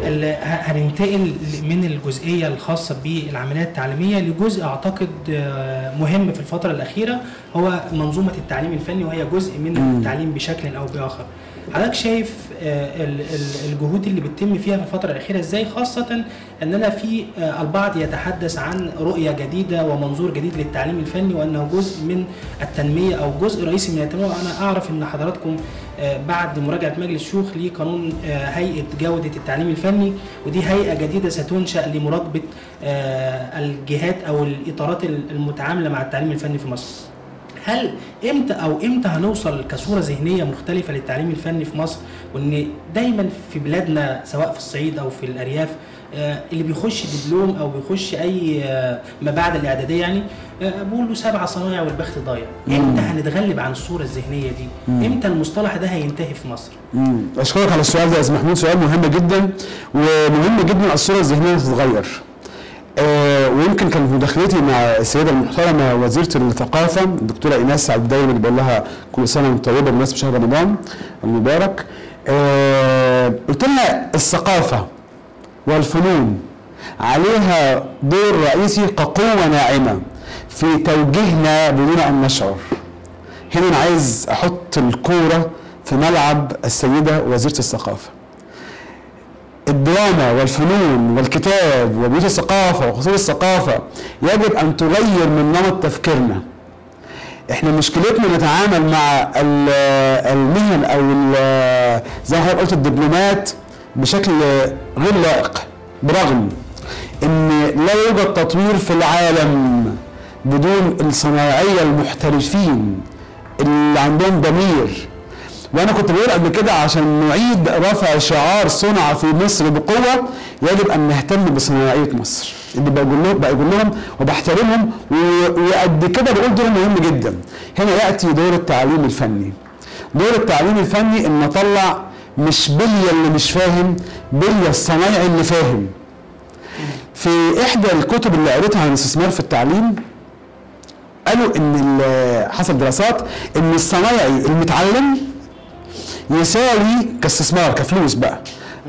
ال- ه- هننتقل من الجزئيه الخاصه بالعمليات التعليميه لجزء اعتقد آه، مهم في الفتره الاخيره هو منظومه التعليم الفني وهي جزء من التعليم بشكل او باخر. حضرتك شايف آه، ال- ال- الجهود اللي بتتم فيها في الفتره الاخيره ازاي خاصه اننا في آه، البعض يتحدث عن رؤيه جديده ومنظور جديد للتعليم الفني وانه جزء من التنميه او جزء رئيسي من التنميه وانا اعرف ان حضراتكم آه، بعد مراجعه مجلس الشيوخ لقانون آه، هيئه جوده التعليم الفني ودي هيئه جديده ستنشا لمراقبه آه، الجهات او الاطارات المتعامله مع التعليم الفني في مصر. هل امتى او امتى هنوصل كصوره ذهنيه مختلفه للتعليم الفني في مصر وان دايما في بلادنا سواء في الصعيد او في الارياف آه، اللي بيخش دبلوم او بيخش اي آه، ما بعد الاعداديه يعني آه، بقول له سبع صنايع والبخت ضايع امتى هنتغلب عن الصوره الذهنيه دي امتى المصطلح ده هينتهي في مصر مم. اشكرك على السؤال ده يا استاذ محمود سؤال مهم جدا ومهم جدا الصوره الذهنيه تتغير آه ويمكن كانت مداخلتي مع السيده المحترمه وزيره الثقافه الدكتوره ايناس سعد دايما اللي بقول لها كل سنه وانت طيبه بمناسبه شهر رمضان المبارك آه قلت لها الثقافه والفنون عليها دور رئيسي كقوه ناعمه في توجيهنا بدون ان نشعر هنا انا عايز احط الكوره في ملعب السيده وزيره الثقافه الدراما والفنون والكتاب وبيوت الثقافه وقصور الثقافه يجب ان تغير من نمط تفكيرنا احنا مشكلتنا نتعامل مع ال- المهن او ال- زي ما حضرتك قلت الدبلومات بشكل غير لائق برغم ان لا يوجد تطوير في العالم بدون الصناعيه المحترفين اللي عندهم ضمير وانا كنت بقول قبل كده عشان نعيد رفع شعار صنع في مصر بقوه يجب ان نهتم بصناعيه مصر اللي بقول لهم بقول لهم وبحترمهم و- وقد كده بقول دور مهم جدا هنا ياتي دور التعليم الفني دور التعليم الفني ان نطلع مش بلية اللي مش فاهم بلية الصنايعي اللي فاهم في احدى الكتب اللي قريتها عن الاستثمار في التعليم قالوا ان ال- حصل دراسات ان الصنايعي المتعلم يساوي كاستثمار كفلوس بقى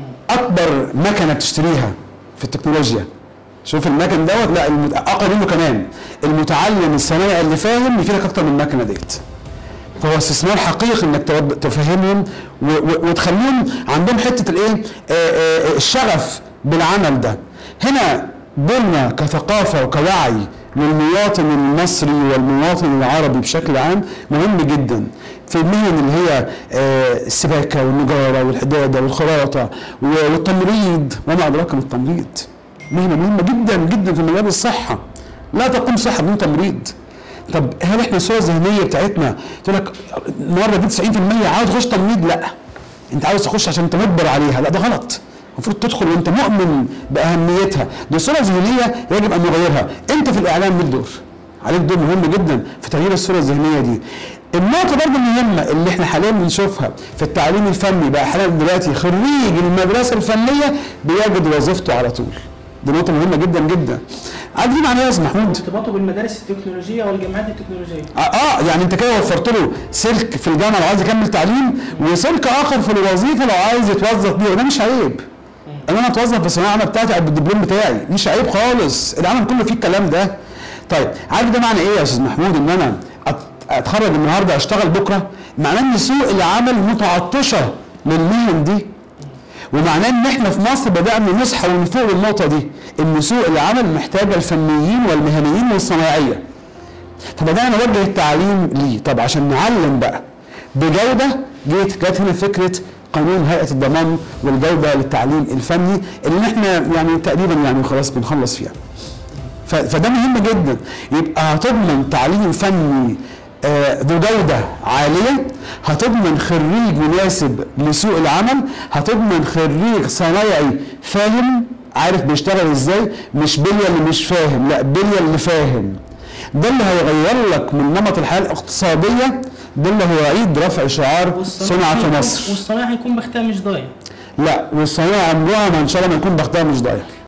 اكبر مكنه بتشتريها في التكنولوجيا شوف المكن دوت لا المت... اقل منه كمان المتعلم الصنايعي اللي فاهم يفيدك اكتر من المكنه ديت فهو استثمار حقيقي انك توب- تفهمهم و... و... وتخليهم عندهم حته الايه آه، آه، الشغف بالعمل ده هنا دورنا كثقافه وكوعي للمواطن المصري والمواطن العربي بشكل عام مهم جدا في المهن اللي هي آه، السباكه والنجاره والحداده والخراطه و- والتمريض وما ادراك ما التمريض مهنه مهمه جدا جدا في مجال الصحه لا تقوم صحه بدون تمريض طب هل احنا الصوره الذهنيه بتاعتنا تقول لك النهارده دي 90% عاوز تخش تمريض لا انت عاوز تخش عشان انت مجبر عليها لا ده غلط المفروض تدخل وانت مؤمن باهميتها دي صوره ذهنيه يجب ان نغيرها انت في الاعلام ليك دور عليك دور مهم جدا في تغيير الصوره الذهنيه دي النقطه برضه المهمه اللي احنا حاليا بنشوفها في التعليم الفني بقى حاليا دلوقتي خريج المدرسه الفنيه بيجد وظيفته على طول دي نقطه مهمه جدا جدا عارفين معناها يا استاذ محمود ارتباطه بالمدارس التكنولوجيه والجامعات التكنولوجيه اه آه، يعني انت كده وفرت له سلك في الجامعه لو عايز يكمل تعليم وسلك اخر في الوظيفه لو عايز يتوظف بيه وده مش عيب ان انا اتوظف في الثانويه العامه بتاعتي او بالدبلوم بتاعي مش عيب خالص العالم كله فيه الكلام ده طيب عارف ده معنى ايه يا استاذ محمود ان انا أت- اتخرج النهارده اشتغل بكره معناه ان سوق العمل متعطشه للمهن دي ومعناه ان احنا في مصر بدانا نصحى ونفوق للنقطه دي ان سوق العمل محتاجه الفنيين والمهنيين والصناعيه فبدانا نوجه التعليم ليه طب عشان نعلم بقى بجوده جيت جت هنا فكره قانون هيئه الضمان والجوده للتعليم الفني اللي احنا يعني تقريبا يعني خلاص بنخلص فيها ف- فده مهم جدا يبقى هتضمن تعليم فني آه، ذو جودة عالية هتضمن خريج مناسب لسوق العمل هتضمن خريج صنايعي فاهم عارف بيشتغل ازاي مش بلية اللي مش فاهم لا بلية اللي فاهم ده اللي هيغير لك من نمط الحياة الاقتصادية ده اللي هيعيد رفع شعار صنع في هيكون- مصر والصناعه هيكون بختها مش ضايع لا والصناعة عمرها ما ان شاء الله ما يكون بختها مش ضايع